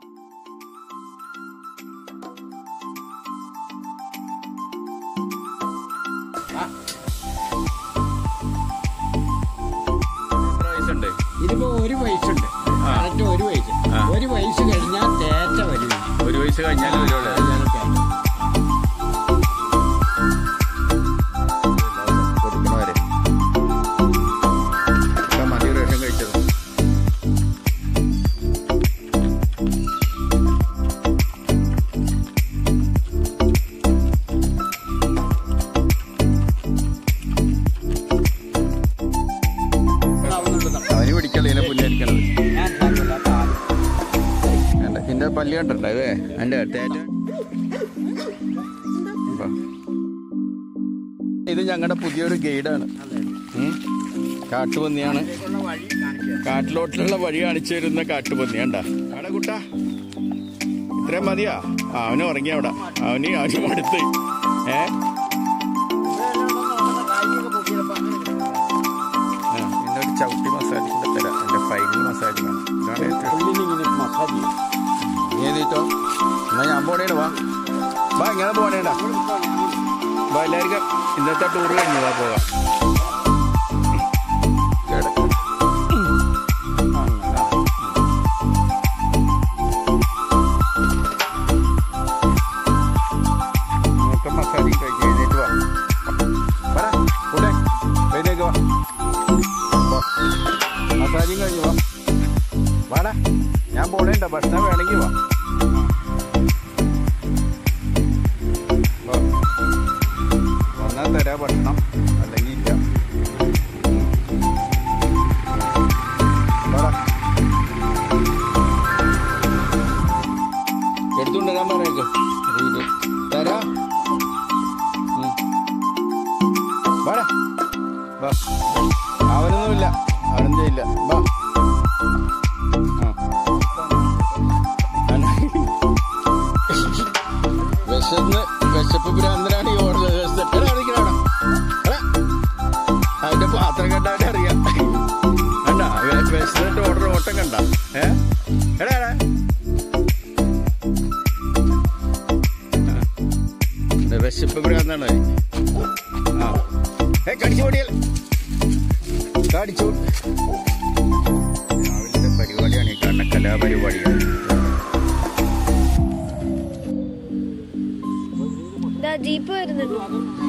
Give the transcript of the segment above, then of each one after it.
എത്ര വയസ്സുണ്ട് ഇതിപ്പോ ഒരു വയസ്സുണ്ട് ആ. കറക്റ്റ് ഒരു വയസ്സ് ആ. ഒരു വയസ്സ് കഴിഞ്ഞാൽ തേറ്റ വരും ഒരു വയസ്സ് കഴിഞ്ഞാൽ വരുള്ളൂ കൊടുക്കണവരെ ഒക്കെ മതി റേഷൻ കഴിച്ചത് അവന് പിടിക്കല്ലേ പുല്ലരിക്കണത് എന്റെ എന്റെ പല്ല് കണ്ടിട്ടുണ്ടോ ഇതേ എന്റെ തേറ്റ വാ. ഇത് ഞങ്ങളുടെ പുതിയൊരു ഗൈഡാണ് ഉം. കാട്ടുപന്നിയാണ് കാട്ടിലോട്ടുള്ള വഴി കാണിച്ചു തരുന്ന കാട്ടുപന്നി കണ്ട അവിടെ കുട്ടാ ഇത്രയും മതിയാ ആ, അവന് ഉറങ്ങി അവിടെ അവന് അവന് മടുത്ത് ഏ ആ, പിന്നെ ഒരു ചവിട്ടി മസാജ് കൂടെ തരാം എന്റെ ഫൈനൽ മസാജ് വേണം ഇതാണ് ഏറ്റവും മസാജ് നീ എഴുതിട്ടോ എന്നാ ഞാൻ പോണേണ് വാ വാ ഇങ്ങനെ പോണേണ്ട വാ എല്ലാവർക്കും ഇന്നത്തെ ടൂർ കഴിഞ്ഞു വാ പോകാം കിടക്ക്. അങ്ങനെ. നിങ്ങൾക്ക് മസാല കഴിച്ച് കഴിഞ്ഞിട്ട് വാ പറ കൂടെ കഴിഞ്ഞേക്ക് വാ വാ. മസാജും കഴിഞ്ഞു വാ വാടാ ഞാൻ പോണേണ്ട ഭക്ഷണം വേണമെങ്കിൽ വാ വാ. വന്നാൽ തരാ ഭക്ഷണം അല്ലെങ്കിൽ ഇല്ല വാടാ. എടുത്തുകൊണ്ട് വരാൻ പറഞ്ഞേക്ക് ഇത് തരാ ഉം. വാടാ വാ അവനൊന്നുമില്ല അവനൊന്നും ചെയ്യില്ല വാ ആ. അന- വിശന്ന് വിശപ്പ് ഭ്രാന്തനാണ് ഈ ഓടുന്നത് എടാ, ഇരിക്കടാ. എടാ. അതിന്റെ പാത്രം കണ്ടാലേ അറിയാം കണ്ട വിശന്നിട്ട് ഓടുന്ന ഓട്ടം കണ്ട ഏ എടാ എടാ ആ. ഇത് വിശപ്പ് ഭ്രാന്താണ് ആ ഏ കടിച്ചു പൊടിയൽ കടിച്ചു രാവിലത്തെ പരിപാടിയാണ് ഈ കാണുന്ന കലാപരിപാടികൾ ദാ ജീപ്പ് വരുന്നുണ്ട്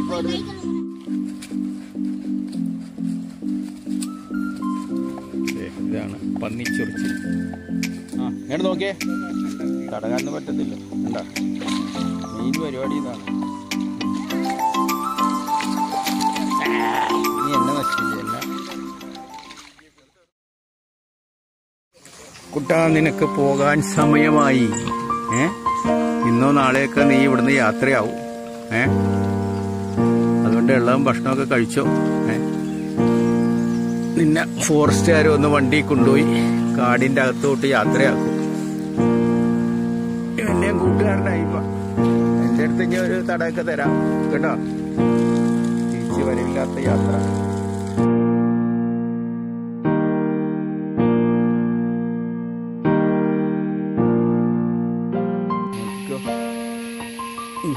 ദേ, ഇതാണ് പന്നിച്ചുറിച്ചി ആ ഇങ്ങോട്ട് നോക്കിയേ തടകാനൊന്നും പറ്റത്തില്ല കണ്ട മെയിൻ പരിപാടി ഇതാണ് നീ എന്നെ നശിപ്പിച്ചല്ല കുട്ടാ നിനക്ക് പോകാൻ സമയമായി ഏ ഇന്നോ നാളെയൊക്കെ നീ ഇവിടുന്ന് യാത്രയാവും ഏ അതുകൊണ്ട് എല്ലാം ഭക്ഷണമൊക്കെ കഴിച്ചോ ഏ നിന്നെ ഫോറസ്റ്റുകാർ ഒന്ന് വണ്ടി കൊണ്ടുപോയി കാടിന്റെ അകത്തോട്ട് യാത്രയാക്കും എന്നെയും കൂട്ടുകാരനായി ഇപ്പൊ. എന്റെ അടുത്ത് ഇനി ഒരു തടയൊക്കെ തരാം കേട്ടോ തിരിച്ചു വരവില്ലാത്ത യാത്ര നോക്കിക്കോ. ഉം.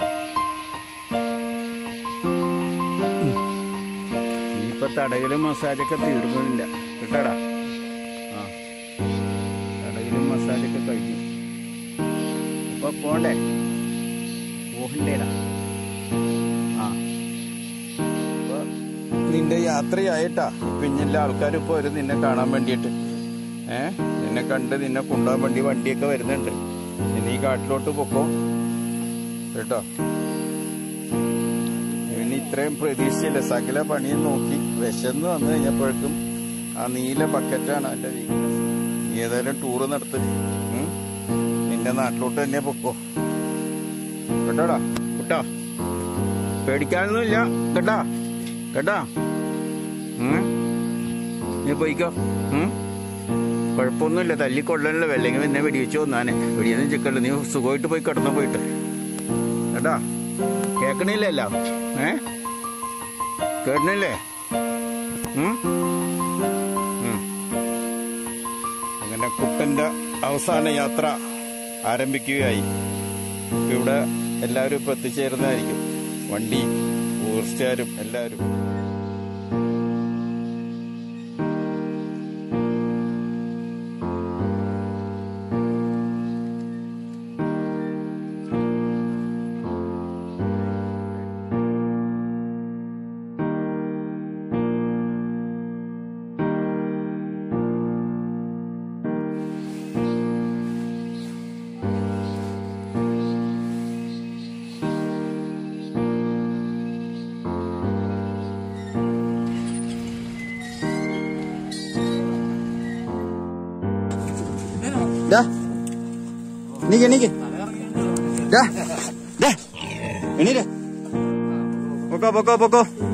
ഇനിയിപ്പൊ തടകലും മസാജൊക്കെ തീർന്നില്ല കേട്ടാടാ ആ തടകലും മസാജൊക്കെ കഴിഞ്ഞു അപ്പൊ പോണ്ടേ പോകണ്ടേടാ ആ അപ്പൊ നിന്റെ യാത്രയായിട്ടാ പിന്നില്ല ആൾക്കാർ ഇപ്പൊ വരും നിന്നെ കാണാൻ വേണ്ടിയിട്ട് ഏ നിന്നെ കണ്ട് നിന്നെ കൊണ്ടുപോകാൻ വേണ്ടി വണ്ടിയൊക്കെ വരുന്നുണ്ട് ഇനി ഈ കാട്ടിലോട്ട് പൊക്കോ കേട്ടോ ഇനി ഇത്രയും പ്രതീക്ഷയില്ല സകല പണിയും നോക്കി വിശന്ന് വന്നു കഴിഞ്ഞപ്പോഴേക്കും ആ നീല ബക്കറ്റാണ് എൻ്റെ വീക്ക്നെസ് നീ ഏതായാലും ടൂറ് നടത്ത് ഉം? നിന്റെ നാട്ടിലോട്ട് തന്നെ പൊക്കോ കേട്ടോടാ കേട്ടോ പേടിക്കാനൊന്നുമില്ല കേട്ടാ കേട്ടാ ഉം? നീ പോയിക്കോ ഉം? കുഴപ്പമൊന്നുമില്ല തല്ലിക്കൊള്ളണല്ലോ അല്ലെങ്കിൽ എന്നെ വെടിവെച്ച് കൊന്നാനെ വെടിയൊന്നും ചിക്കല്ല നീ സുഖമായിട്ട് പോയി കിടന്നു പോയിട്ട് കേട്ടാ കേക്കണില്ലല്ലോ ഏ കേട്ടണില്ലേ ഉം? ഉം. അങ്ങനെ കുട്ടന്റെ അവസാന യാത്ര ആരംഭിക്കുകയായി ഇവിടെ എല്ലാവരും ഇപ്പൊ എത്തിച്ചേരുന്നതായിരിക്കും വണ്ടി ടൂറിസ്റ്റുകാരും എല്ലാവരും ഡാ എണീക്ക് എണീക്ക് ഡാ ഡാ എണീര് പൊക്കോ പൊക്കോ പൊക്കോ